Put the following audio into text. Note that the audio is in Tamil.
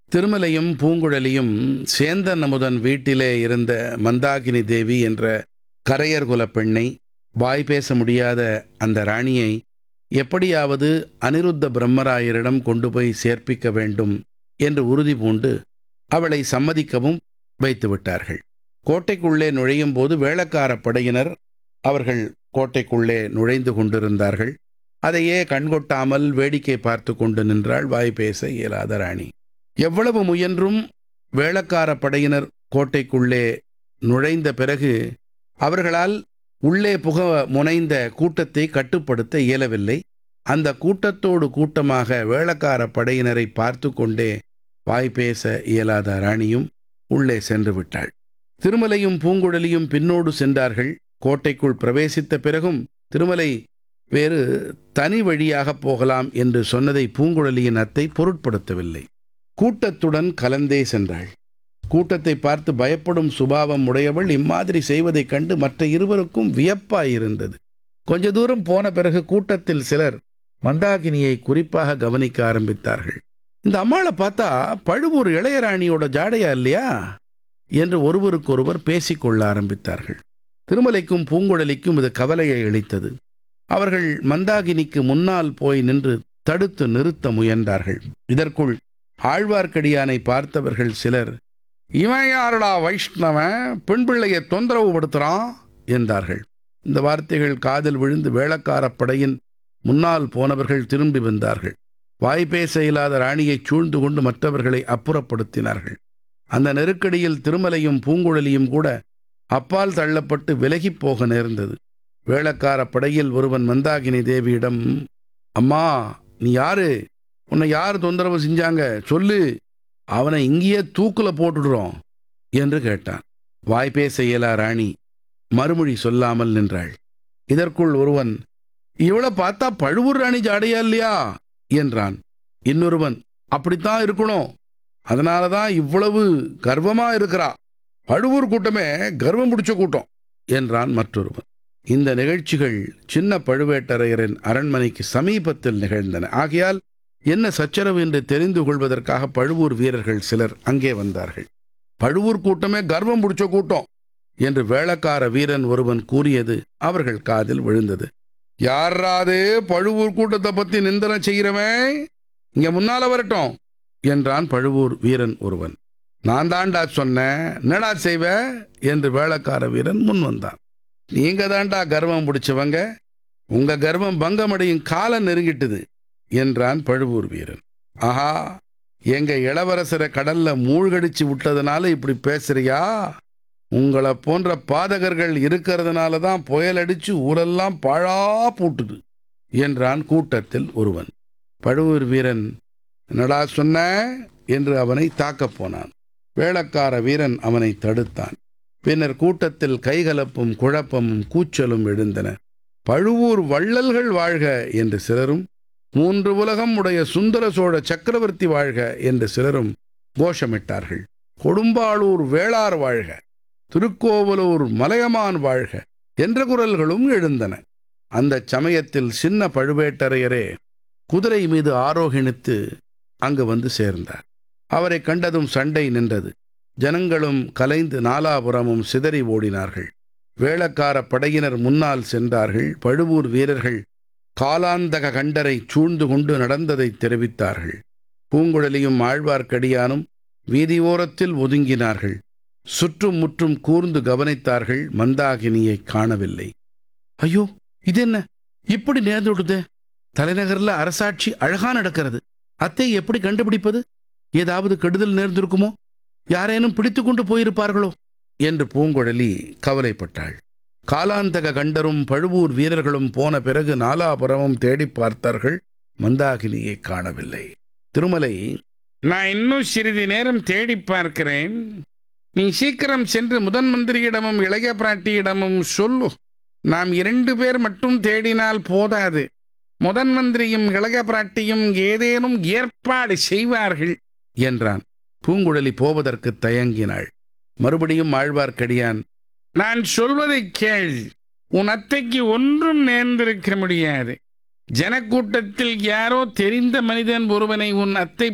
திருமலையும் பூங்குழலியும் சேந்தன் அமுதன் வீட்டிலே இருந்த மந்தாகினி தேவி என்ற கரையர் குலப் பெண்ணை வாய் பேச முடியாத அந்த ராணியை எப்படியாவது அனிருத்த பிரம்மராயரிடம் கொண்டு போய் சேர்ப்பிக்க வேண்டும் என்று உறுதி பூண்டு அவளை சம்மதிக்கவும் வைத்து விட்டார்கள் கோட்டைக்குள்ளே நுழையும் போது வேளக்காரப் படையினர் அவர்கள் கோட்டைக்குள்ளே நுழைந்து கொண்டிருந்தார்கள் அதையே கண்கொட்டாமல் வேடிக்கை பார்த்து கொண்டு நின்றாள் வாய் பேச இயலாத ராணி எவ்வளவு முயன்றும் வேளக்கார படையினர் கோட்டைக்குள்ளே நுழைந்த பிறகு அவர்களால் உள்ளே புக முனைந்த கூட்டத்தை கட்டுப்படுத்த இயலவில்லை அந்த கூட்டத்தோடு கூட்டமாக வேளக்கார படையினரை பார்த்து கொண்டே வாய் பேச இயலாத ராணியும் உள்ளே சென்று விட்டாள் திருமலையும் பூங்குழலியும் பின்னோடு சென்றார்கள் கோட்டைக்குள் பிரவேசித்த பிறகும் திருமலை வேறு தனி வழியாக போகலாம் என்று சொன்னதை பூங்குழலியின் அத்தை பொருட்படுத்தவில்லை கூட்டத்துடன் கலந்தே சென்றாள் கூட்டத்தை பார்த்து பயப்படும் சுபாவம் உடையவள் இம்மாதிரி செய்வதைக் கண்டு மற்ற இருவருக்கும் வியப்பாயிருந்தது கொஞ்ச தூரம் போன பிறகு கூட்டத்தில் சிலர் மந்தாகினியை குறிப்பாக கவனிக்க ஆரம்பித்தார்கள் இந்த அம்மாளை பார்த்தா பழுவூர் இளையராணியோட ஜாடையா இல்லையா என்று ஒருவருக்கொருவர் பேசிக்கொள்ள ஆரம்பித்தார்கள் திருமலைக்கும் பூங்குழலிக்கும் இது கவலையை அளித்தது அவர்கள் மந்தாகினிக்கு முன்னால் போய் நின்று தடுத்து நிறுத்த முயன்றார்கள் இதற்குள் ஆழ்வார்க்கடியானை பார்த்தவர்கள் சிலர் இவன் யாருடா வைஷ்ணவன் பெண் பிள்ளையை தொந்தரவு படுத்துறான் என்றார்கள் இந்த வார்த்தைகள் காதில் விழுந்து வேளக்காரப் படையின் முன்னால் போனவர்கள் திரும்பி வந்தார்கள் வாய் பேச இயலாத ராணியைச் சூழ்ந்து கொண்டு மற்றவர்களை அப்புறப்படுத்தினார்கள் அந்த நெருக்கடியில் திருமலையும் பூங்குழலியும் கூட அப்பால் தள்ளப்பட்டு விலகிப் போக நேர்ந்தது வேளக்கார படையில் ஒருவன் மந்தாகினி தேவியிடம் அம்மா நீ யாரு உன்னை யார் தொந்தரவு செஞ்சாங்க சொல்லு அவனை இங்கேயே தூக்குல போட்டுடுறோம் என்று கேட்டான் வாய் பேச இயலா ராணி மறுமொழி சொல்லாமல் நின்றாள் இதற்குள் ஒருவன் இவளை பார்த்தா பழுவூர் ராணி ஜாடையா இல்லையா என்றான் இன்னொருவன் அப்படித்தான் இருக்கணும் அதனால தான் இவ்வளவு கர்வமா இருக்கிறா பழுவூர் கூட்டமே கர்வம் பிடிச்ச கூட்டம் என்றான் மற்றொருவன் இந்த நிகழ்ச்சிகள் சின்ன பழுவேட்டரையரின் அரண்மனைக்கு சமீபத்தில் நிகழ்ந்தன ஆகையால் என்ன சச்சரவு என்று தெரிந்து கொள்வதற்காக பழுவூர் வீரர்கள் சிலர் அங்கே வந்தார்கள் பழுவூர் கூட்டமே கர்வம் பிடிச்ச கூட்டம் என்று வேளக்கார வீரன் ஒருவன் கூறியது அவர்கள் காதில் விழுந்தது யாராது பழுவூர் கூட்டத்தை பத்தி நிந்தனை செய்கிறவன் இங்க முன்னால வரட்டும் என்றான் பழுவூர் வீரன் ஒருவன் நான் தாண்டா சொன்னேன் என்னடா செய்வ என்று வேளக்கார வீரன் முன் வந்தான் நீங்க தாண்டா கர்வம் பிடிச்சவங்க உங்க கர்வம் பங்கமடையும் காலம் நெருங்கிட்டுது என்றான் பழுவூர் வீரன் ஆஹா எங்க இளவரசரை கடல்ல மூழ்கடிச்சு விட்டதுனால இப்படி பேசுறியா உங்களை போன்ற பாதகர்கள் இருக்கிறதுனால தான் புயல் அடிச்சு ஊரெல்லாம் பாழா பூட்டுது என்றான் கூட்டத்தில் ஒருவன் பழுவூர் வீரன் என்னடா சொன்ன என்று அவனை தாக்கப் போனான் வேளக்கார வீரன் அவனை தடுத்தான் பின்னர் கூட்டத்தில் கைகலப்பும் குழப்பமும் கூச்சலும் எழுந்தன பழுவூர் வள்ளல்கள் வாழ்க என்று சிலரும் மூன்று உலகம் உடைய சுந்தர சோழ சக்கரவர்த்தி வாழ்க என்று சிலரும் கோஷமிட்டார்கள் கொடும்பாளூர் வேளார் வாழ்க திருக்கோவலூர் மலையமான் வாழ்க என்ற குரல்களும் எழுந்தன அந்த சமயத்தில் சின்ன பழுவேட்டரையரே குதிரை மீது ஆரோகணித்து அங்கு வந்து சேர்ந்தார் அவரை கண்டதும் சண்டை நின்றது ஜனங்களும் கலைந்து நாலாபுரமும் சிதறி ஓடினார்கள் வேளக்கார படையினர் முன்னால் சென்றார்கள் பழுவூர் வீரர்கள் காலாந்தக கண்டரை சூழ்ந்து கொண்டு நடந்ததை தெரிவித்தார்கள் பூங்குழலியும் ஆழ்வார்க்கடியானும் வீதியோரத்தில் ஒதுங்கினார்கள் சுற்றும் முற்றும் கூர்ந்து கவனித்தார்கள் மந்தாகினியை காணவில்லை ஐயோ இதென்ன இப்படி நேர்ந்துடுதே தலைநகர்ல அரசாட்சி அழகா நடக்கிறது அத்தை எப்படி கண்டுபிடிப்பது ஏதாவது கெடுதல் நேர்ந்திருக்குமோ யாரேனும் பிடித்து கொண்டு போயிருப்பார்களோ என்று பூங்குழலி கவலைப்பட்டாள் காலாந்தக கண்டரும் பழுவூர் வீரர்களும் போன பிறகு நாலாபுரமும் தேடிப் பார்த்தார்கள் மந்தாகினியை காணவில்லை திருமலை நான் இன்னும் சிறிது நேரம் தேடி பார்க்கிறேன் நீ சீக்கிரம் சென்று முதன் மந்திரியிடமும் இளைய பிராட்டியிடமும் சொல்லு நாம் இரண்டு பேர் மட்டும் தேடினால் போதாது முதன் மந்திரியும் இளைய பிராட்டியும் ஏதேனும் ஏற்பாடு செய்வார்கள் என்றான் பூங்குழலி போவதற்கு தயங்கினாள் மறுபடியும் ஆழ்வார்க்கடியான் நான் சொல்வதை கேள் உன் அத்தைக்கு ஒன்றும் நேர்ந்திருக்க முடியாது ஜனக்கூட்டத்தில் யாரோ தெரிந்த மனிதன் ஒருவனை உன் அத்தை